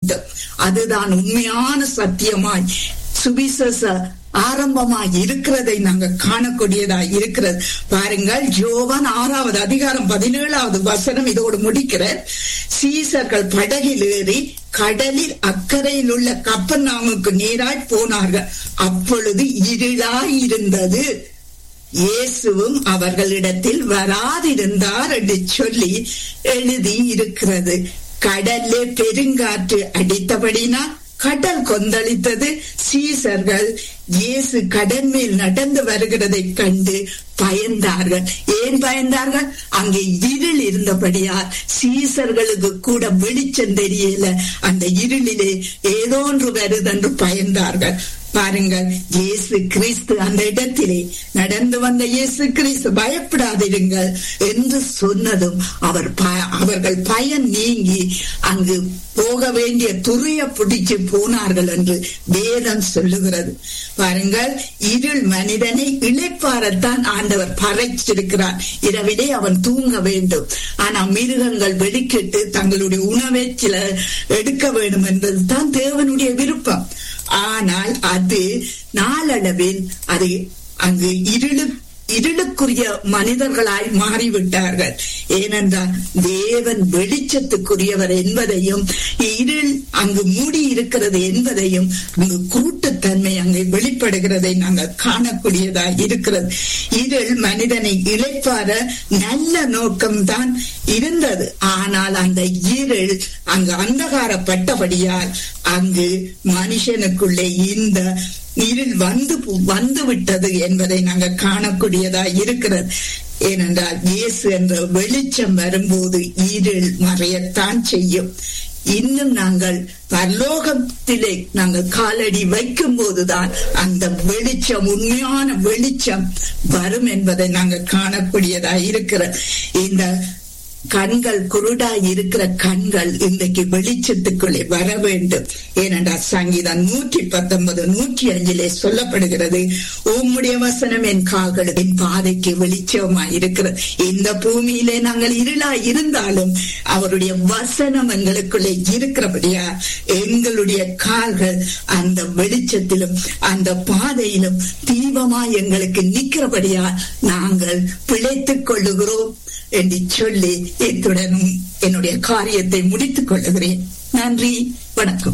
வேண்டும் அதுதான் உண்மையான சத்தியமாய் சுவிசேஷ ஆரம்பமாய் இருக்கிறதை நாங்க காணக்கூடியதா இருக்கிறது பாருங்கள் ஜோவான் ஆறாவது அதிகாரம் பதினேழாவது வசனம் இதோடு முடிக்கிற சீசர்கள் படகில் ஏறி கடலில் அக்கறையில் உள்ள கப்பர்நாமுக்கு நேராய் போனார்கள் அப்பொழுது இருளாய் இருந்தது இயேசுவும் அவர்களிடத்தில் வராதிருந்தார் என்று சொல்லி எழுதி இருக்கிறது கடல்ல பெருங்காற்று அடித்தபடினா கடல் கொந்தளித்தது சீசர்கள் இயேசு கடல் மேல் நடந்து வருகிறதை கண்டு பயந்தார்கள் ஏன் பயந்தார்கள் அங்கே இருள் இருந்தபடியால் சீசர்களுக்கு கூட வெளிச்சம் தெரியல அந்த இருளிலே ஏதோ ஒன்று வருதென்று பயந்தார்கள் பாருங்கள் இயேசு கிறிஸ்து அந்த இடத்திலே நடந்து வந்த இயேசு கிறிஸ்து பயப்படாதிருங்கள் என்று சொன்னதும் அவர் அவர்கள் பயன் நீங்கி அங்கு போக வேண்டிய துறைய பிடிச்சு போனார்கள் என்று வேதம் சொல்லுகிறது பாருங்கள் இருள் மனிதனை இழைப்பாரத்தான் ஆண்டவர் பறைச்சிருக்கிறார் இரவிலே அவன் தூங்க வேண்டும் ஆனா மிருகங்கள் வெடிக்கிட்டு தங்களுடைய உணவை சில எடுக்க வேண்டும் என்பதுதான் தேவனுடைய விருப்பம் ஆனால் அது நாளளவில் அது அங்கு இருளு இருளுக்குரிய மனிதர்களாய் மாறிவிட்டார்கள் ஏனென்றால் தேவன் வெளிச்சத்துக்குரியவர் என்பதையும் இருள் அங்கு மூடி இருக்கிறது என்பதையும் அங்கு கூட்டுத்தன்மை அங்கு வெளிப்படுகிறதை நாங்கள் காணக்கூடியதா இருக்கிறது இருள் மனிதனை இழைப்பார நல்ல நோக்கம்தான் இருந்தது ஆனால் அந்த இருள் அங்கு அந்தகாரப்பட்டபடியால் அங்கு மனுஷனுக்குள்ளே இந்த இருள் வந்து வந்து விட்டது என்பதை நாங்கள் காணக்கூடியதா இருக்கிறது ஏனென்றால் இயேசு என்ற வெளிச்சம் வரும்போது இருள் மறையத்தான் செய்யும் இன்னும் நாங்கள் பரலோகத்திலே நாங்கள் காலடி வைக்கும் போதுதான் அந்த வெளிச்சம் உண்மையான வெளிச்சம் வரும் என்பதை நாங்கள் காணக்கூடியதா இருக்கிற இந்த கண்கள் குருடாய் இருக்கிற கண்கள் இன்றைக்கு வெளிச்சத்துக்குள்ளே வர வேண்டும் ஏனென்றால் சங்கீதம் நூற்றி பத்தொன்பது நூற்றி அஞ்சிலே சொல்லப்படுகிறது உம்முடைய வசனம் என் கால்கள் என் பாதைக்கு வெளிச்சமாய் இருக்கிறது இந்த பூமியிலே நாங்கள் இருளாய் இருந்தாலும் அவருடைய வசனம் எங்களுக்குள்ளே இருக்கிறபடியா எங்களுடைய கால்கள் அந்த வெளிச்சத்திலும் அந்த பாதையிலும் தீபமாய் எங்களுக்கு நிற்கிறபடியா நாங்கள் பிழைத்துக் கொள்ளுகிறோம் என்று சொல்லி இத்துடனும் என்னுடைய காரியத்தை முடித்துக் கொள்ளுகிறேன் நன்றி வணக்கம்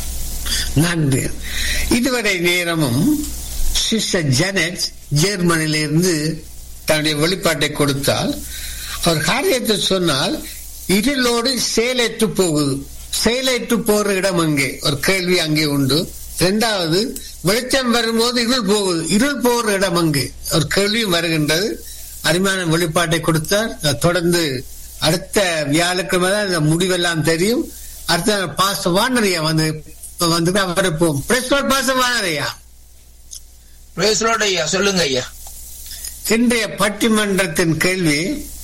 நன்றி இதுவரை நேரமும் சிஸ்டர் ஜெனட் ஜெர்மனியிலிருந்து தன்னுடைய வெளிப்பாட்டை கொடுத்தால் அவர் காரியத்தை சொன்னால் இருளோடு செயலேற்று போகுது செயலேற்று போற இடம் அங்கே ஒரு கேள்வி அங்கே உண்டு இரண்டாவது வெளிச்சம் வரும்போது இருள் போகுது இருள் போற இடம் அங்கே ஒரு கேள்வியும் வருகின்றது அருமையான வெளிப்பாட்டை கொடுத்தார் தொடர்ந்து அடுத்த வியாழக்கிழமை தான் இந்த முடிவெல்லாம் தெரியும் அடுத்த பாச வானரையா வந்து வந்து அவரை போம் பாச வானரையா ஐயா சொல்லுங்க ஐயா இன்றைய பட்டிமன்றத்தின் கேள்வி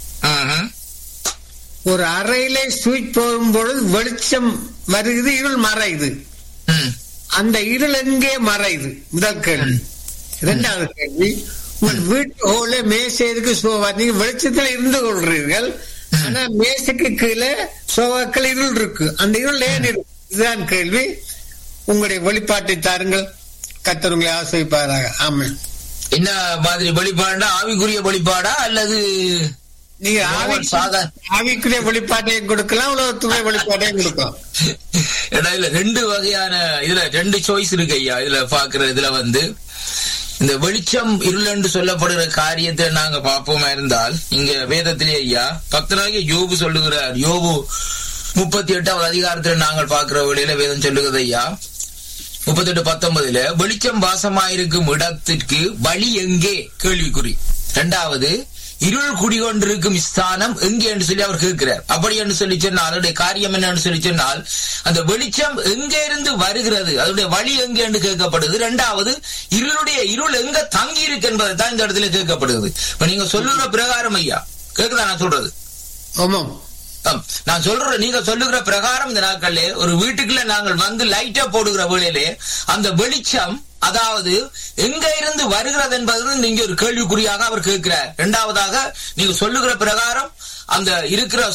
ஒரு அறையிலே சுவிச் போகும் பொழுது வெளிச்சம் வருகிறது இருள் மறையுது அந்த இருள் எங்கே மறையுது முதல் கேள்வி இரண்டாவது கேள்வி உங்கள் வீட்டு ஹோல மேசைக்கு சோபா நீங்க வெளிச்சத்துல இருந்து கொள்றீர்கள் ஆனா மேசைக்கு கீழே சோபாக்கள் இருள் இருக்கு அந்த இருள் ஏன் இருக்கு இதுதான் கேள்வி உங்களுடைய வெளிப்பாட்டை தாருங்கள் கத்தர் உங்களை ஆசிரிப்பாராக ஆமா என்ன மாதிரி வெளிப்பாடா ஆவிக்குரிய வெளிப்பாடா அல்லது நீங்க ஆவிக்குரிய வெளிப்பாட்டையும் கொடுக்கலாம் உலகத்துடைய வெளிப்பாட்டையும் கொடுக்கலாம் இல்ல ரெண்டு வகையான இதுல ரெண்டு சாய்ஸ் இருக்கு ஐயா இதுல பாக்குற இதுல வந்து இந்த வெளிச்சம் இருள் என்று சொல்லப்படுகிற காரியத்தை நாங்க பார்ப்போமா இருந்தால் இங்க வேதத்திலே ஐயா பக்தனாகிய யோபு சொல்லுகிறார் யோபு முப்பத்தி எட்டாவது அதிகாரத்தில் நாங்கள் பார்க்கிற வழியில வேதம் சொல்லுகிறது ஐயா முப்பத்தி எட்டு பத்தொன்பதுல வெளிச்சம் வாசமாயிருக்கும் இடத்திற்கு வழி எங்கே கேள்விக்குறி இரண்டாவது இருள் குடிகொண்டிருக்கும் ஸ்தானம் எங்கே என்று சொல்லி அவர் கேட்கிறார் அப்படி என்று சொல்லி சொன்னால் அதனுடைய காரியம் என்ன சொல்லி சொன்னால் அந்த வெளிச்சம் எங்கே இருந்து வருகிறது அதனுடைய வழி எங்கே என்று கேட்கப்படுது இரண்டாவது இருளுடைய இருள் எங்க தங்கி இருக்கு என்பதை தான் இந்த இடத்துல கேட்கப்படுது இப்ப நீங்க சொல்லுற பிரகாரம் ஐயா கேக்குதா நான் சொல்றது ஆமாம் நான் சொல்றேன் நீங்க சொல்லுகிற பிரகாரம் இந்த நாட்கள்ல ஒரு வீட்டுக்குள்ள நாங்கள் வந்து லைட்டா போடுகிற வேளையிலே அந்த வெளிச்சம் அதாவது எங்க இருந்து வருகிறது என்பது நீங்க ஒரு கேள்விக்குறியாக அவர் கேட்கிறார் இரண்டாவதாக நீங்க சொல்லுகிற பிரகாரம் அந்த இருக்கிற